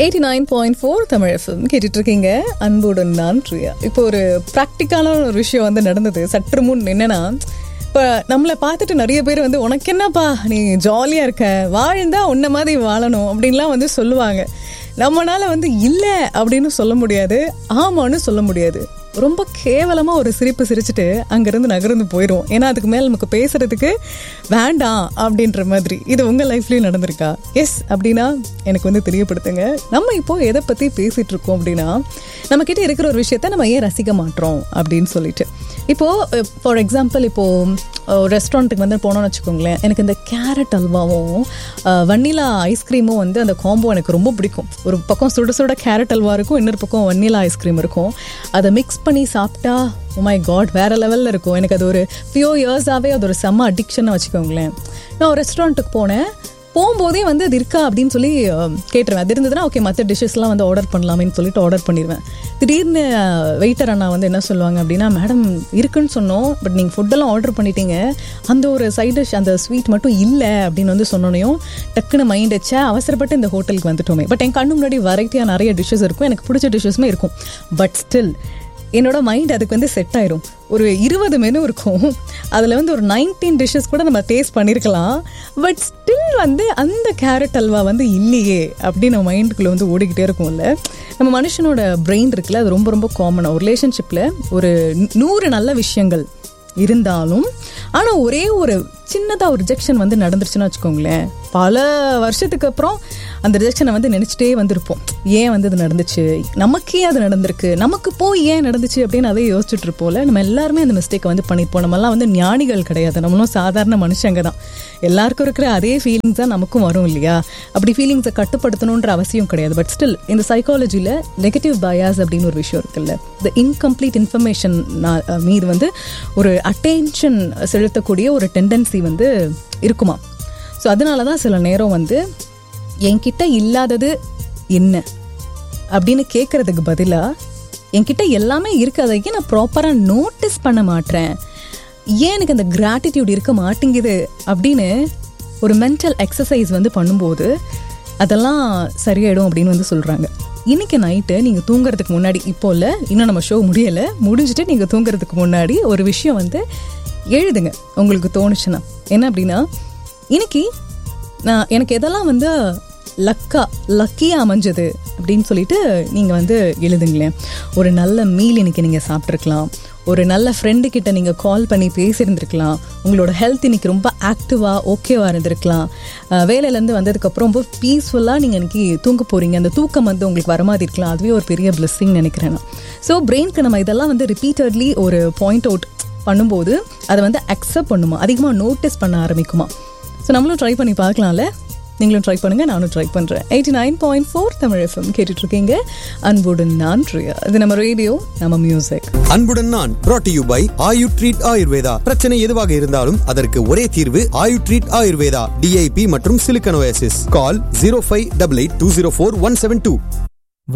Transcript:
eighty nine point four Tamil FM கேட்டுட்டு இருக்கீங்க அன்புடன் நான் பிரியா இப்போ ஒரு ப்ராக்டிக்கலான ஒரு விஷயம் வந்து நடந்தது சற்று முன் என்னன்னா இப்போ நம்மளை பார்த்துட்டு நிறைய பேர் வந்து உனக்கு என்னப்பா நீ ஜாலியாக இருக்க வாழ்ந்தா உன்ன மாதிரி வாழணும் அப்படின்லாம் வந்து சொல்லுவாங்க நம்மனால வந்து இல்லை அப்படின்னு சொல்ல முடியாது ஆமான்னு சொல்ல முடியாது ரொம்ப கேவலமாக ஒரு சிரிப்பு சிரிச்சுட்டு அங்கேருந்து நகர்ந்து போயிடும் ஏன்னா அதுக்கு மேலே நமக்கு பேசுறதுக்கு வேண்டாம் அப்படின்ற மாதிரி இது உங்கள் லைஃப்லேயும் நடந்திருக்கா எஸ் அப்படின்னா எனக்கு வந்து தெரியப்படுத்துங்க நம்ம இப்போ எதை பற்றி பேசிகிட்டு இருக்கோம் அப்படின்னா நம்மக்கிட்ட இருக்கிற ஒரு விஷயத்த நம்ம ஏன் ரசிக்க மாட்டோம் அப்படின்னு சொல்லிட்டு இப்போது ஃபார் எக்ஸாம்பிள் இப்போது ரெஸ்டாரண்ட்டுக்கு வந்து போனோம்னு வச்சுக்கோங்களேன் எனக்கு இந்த கேரட் அல்வாவும் வன்னிலா ஐஸ்கிரீமும் வந்து அந்த காம்போ எனக்கு ரொம்ப பிடிக்கும் ஒரு பக்கம் சுட சுட கேரட் அல்வா இருக்கும் இன்னொரு பக்கம் வன்னிலா ஐஸ்கிரீம் இருக்கும் அதை மிக்ஸ் பண்ணி சாப்பிட்டா மை காட் வேற லெவலில் இருக்கும் எனக்கு அது ஒரு ஃபியூ இயர்ஸாகவே அது ஒரு செம்ம அடிக்ஷன் வச்சுக்கோங்களேன் நான் ஒரு ரெஸ்டாரண்ட்டுக்கு போனேன் போகும்போதே வந்து அது இருக்கா அப்படின்னு சொல்லி கேட்டுருவேன் அது இருந்ததுன்னா ஓகே மற்ற டிஷ்ஷஸ்லாம் வந்து ஆர்டர் பண்ணலாமேன்னு சொல்லிட்டு ஆர்டர் பண்ணிடுவேன் திடீர்னு வெயிட்டர் அண்ணா வந்து என்ன சொல்லுவாங்க அப்படின்னா மேடம் இருக்குன்னு சொன்னோம் பட் நீங்கள் ஃபுட்டெல்லாம் ஆர்டர் பண்ணிட்டீங்க அந்த ஒரு சைட் டிஷ் அந்த ஸ்வீட் மட்டும் இல்லை அப்படின்னு வந்து சொன்னோனையும் டக்குன்னு மைண்ட் வச்சா அவசரப்பட்டு இந்த ஹோட்டலுக்கு வந்துட்டோமே பட் என் கண்ணு முன்னாடி வெரைட்டியாக நிறைய டிஷ்ஷஸ் இருக்கும் எனக்கு பிடிச்ச டிஷ்ஷஸுமே இருக்கும் பட் ஸ்டில் என்னோட மைண்ட் அதுக்கு வந்து செட் ஆயிரும் ஒரு இருபது மெனு இருக்கும் அதில் வந்து ஒரு நைன்டீன் டிஷ்ஷஸ் கூட நம்ம டேஸ்ட் பண்ணியிருக்கலாம் பட் ஸ்டில் வந்து அந்த கேரட் அல்வா வந்து இல்லையே அப்படின்னு நம்ம மைண்டுக்குள்ளே வந்து ஓடிக்கிட்டே இருக்கும்ல நம்ம மனுஷனோட பிரெயின் இருக்குல்ல அது ரொம்ப ரொம்ப காமனாக ஒரு ரிலேஷன்ஷிப்பில் ஒரு நூறு நல்ல விஷயங்கள் இருந்தாலும் ஆனால் ஒரே ஒரு சின்னதாக ஒரு ரிஜெக்ஷன் வந்து நடந்துருச்சுன்னு வச்சுக்கோங்களேன் பல வருஷத்துக்கு அப்புறம் அந்த ரிஜெக்ஷனை வந்து நினச்சிட்டே வந்திருப்போம் ஏன் வந்து இது நடந்துச்சு நமக்கே அது நடந்திருக்கு நமக்கு போய் ஏன் நடந்துச்சு அப்படின்னு அதை யோசிச்சுட்டு இருப்போம்ல நம்ம எல்லாருமே அந்த மிஸ்டேக்கை வந்து பண்ணியிருப்போம் நம்மலாம் வந்து ஞானிகள் கிடையாது நம்மளும் சாதாரண மனுஷங்க தான் எல்லாருக்கும் இருக்கிற அதே ஃபீலிங்ஸ் தான் நமக்கும் வரும் இல்லையா அப்படி ஃபீலிங்ஸை கட்டுப்படுத்தணுன்ற அவசியம் கிடையாது பட் ஸ்டில் இந்த சைக்காலஜியில் நெகட்டிவ் பயாஸ் அப்படின்னு ஒரு விஷயம் இருக்குல்ல இந்த இன்கம்ப்ளீட் இன்ஃபர்மேஷன் மீது வந்து ஒரு அட்டென்ஷன் செலுத்தக்கூடிய ஒரு டெண்டன்சி வந்து இருக்குமா ஸோ அதனால தான் சில நேரம் வந்து என்கிட்ட இல்லாதது என்ன அப்படின்னு கேட்கறதுக்கு பதிலாக என்கிட்ட எல்லாமே இருக்கிறதையும் நான் ப்ராப்பராக நோட்டீஸ் பண்ண மாட்டேன் ஏன் எனக்கு அந்த கிராட்டிடியூட் இருக்க மாட்டேங்குது அப்படின்னு ஒரு மென்டல் எக்ஸசைஸ் வந்து பண்ணும்போது அதெல்லாம் சரியாயிடும் அப்படின்னு வந்து சொல்கிறாங்க இன்னைக்கு நைட்டு நீங்கள் தூங்குறதுக்கு முன்னாடி இப்போ இல்லை இன்னும் நம்ம ஷோ முடியலை முடிஞ்சுட்டு நீங்கள் தூங்குறதுக்கு முன்னாடி ஒரு விஷயம் வந்து எழுதுங்க உங்களுக்கு தோணுச்சுன்னா என்ன அப்படின்னா இன்னைக்கு நான் எனக்கு எதெல்லாம் வந்து லக்கா லக்கியாக அமைஞ்சது அப்படின்னு சொல்லிட்டு நீங்கள் வந்து எழுதுங்களேன் ஒரு நல்ல மீல் இன்னைக்கு நீங்கள் சாப்பிட்ருக்கலாம் ஒரு நல்ல ஃப்ரெண்டு கிட்ட நீங்கள் கால் பண்ணி பேசியிருந்துருக்கலாம் உங்களோட ஹெல்த் இன்னைக்கு ரொம்ப ஆக்டிவாக ஓகேவாக இருந்திருக்கலாம் வேலையிலேருந்து வந்ததுக்கப்புறம் ரொம்ப பீஸ்ஃபுல்லாக நீங்கள் இன்னைக்கு தூங்க போகிறீங்க அந்த தூக்கம் வந்து உங்களுக்கு வர மாதிரி இருக்கலாம் அதுவே ஒரு பெரிய பிளெஸ்ஸிங் நினைக்கிறேன் நான் ஸோ பிரெயின்க்கு நம்ம இதெல்லாம் வந்து ரிப்பீட்டட்லி ஒரு பாயிண்ட் அவுட் பண்ணும்போது அதை வந்து அக்செப்ட் பண்ணுமா அதிகமாக நோட்டீஸ் பண்ண ஆரம்பிக்குமா ஸோ நம்மளும் ட்ரை பண்ணி பார்க்கலாம்ல நீங்களும் ட்ரை பண்ணுங்க நானும் ட்ரை பண்ணுறேன் eighty nine point four Tamil FM கேட்டுட்டு இருக்கீங்க அன்புடன் நான் பிரியா இது நம்ம ரேடியோ நம்ம மியூசிக் அன்புடன் நான் brought to you by Ayu treat Ayurveda பிரச்சனை எதுவாக இருந்தாலும் அதற்கு ஒரே தீர்வு ஆயு ட்ரீட் ஆயுர்வேதா டிஐபி மற்றும் சிலிக்கனோசிஸ் call zero five double eight two zero four one seven two